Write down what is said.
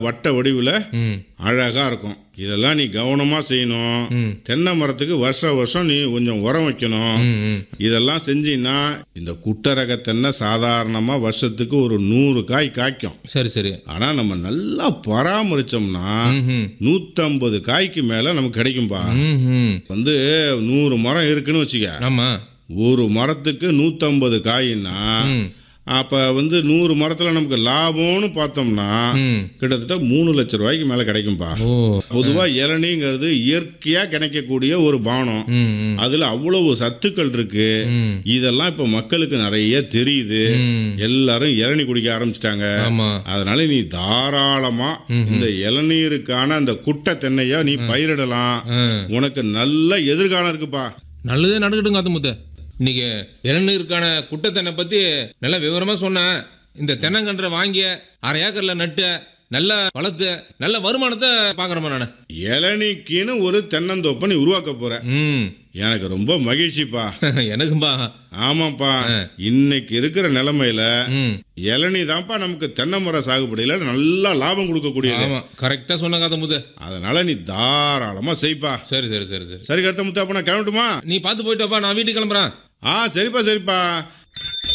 வட்ட வடிவில் ம் அழகாக இருக்கும் இதெல்லாம் நீ கவனமாக செய்யணும் ம். தென்னை மரத்துக்கு வருஷம் வருஷம் நீ கொஞ்சம் உரம் வைக்கணும் ம் ம் இதெல்லாம் செஞ்சீன்னா இந்த குட்டரக தென்னை சாதாரணமாக வருஷத்துக்கு ஒரு நூறு காய் காய்க்கும் சரி சரி ஆனால் நம்ம நல்லா பராமரிச்சோம்னா ம் ம் நூற்றம்பது காய்க்கு மேலே நமக்கு கிடைக்கும்பா ம் ம் வந்து நூறு மரம் இருக்குன்னு வச்சுக்க ஆமாம் ஒரு மரத்துக்கு நூற்றம்பது காயின்னா ம் அப்போ வந்து நூறு மரத்தில் நமக்கு லாபம்னு பார்த்தோம்னா ம் கிட்டத்தட்ட மூணு லட்ச ரூபாய்க்கு மேலே கிடைக்கும்பா ஓ பொதுவாக இளநீங்கிறது இயற்கையாக கிடைக்கக்கூடிய ஒரு பானம் ம் ம் அதில் அவ்வளவு சத்துக்கள் இருக்கு ம் இதெல்லாம் இப்போ மக்களுக்கு நிறைய தெரியுது ம் எல்லாரும் இளநீ குடிக்க ஆரம்பிச்சிட்டாங்க ஆமாம் அதனால நீ தாராளமா இந்த இளநீருக்கான அந்த குட்டை தென்னைய நீ பயிரிடலாம் ஆ உனக்கு நல்ல எதிர்காலம் இருக்குப்பா நல்லதே நடக்கட்டும் காத்தமுத்த இன்னைக்கு இளநீருக்கான குட்டத்தென்னை பற்றி நல்லா விவரமாக சொன்னேன் இந்த தென்னங்கன்றை வாங்கிய அரை ஏக்கரில் நட்டு நல்லா வளர்த்து நல்ல வருமானத்தை பார்க்குறேன் நான் இளநீக்கின்னு ஒரு தென்னந்தோப்பை நீ உருவாக்க போற ம் எனக்கு ரொம்ப மகிழ்ச்சிப்பா எனக்கும்பா ஆமாப்பா இன்னைக்கு இருக்கிற நிலைமையில ம் இளநீ தான்ப்பா நமக்கு தென்னை மர சாகுபடியில நல்லா லாபம் கொடுக்கக்கூடியது ஆமாம் கரெக்டாக சொன்ன காத்தமுத்து அதனால நீ தாராளமா செய்ப்பா சரி சரி சரி சரி சரி கருத்த முத்தா அப்ப நான் கிளம்பட்டுமா நீ பார்த்து போயிட்டு வாப்பா நான் வீட்டுக்கு கிளம்புறேன் ஆ சரிப்பா சரிப்பா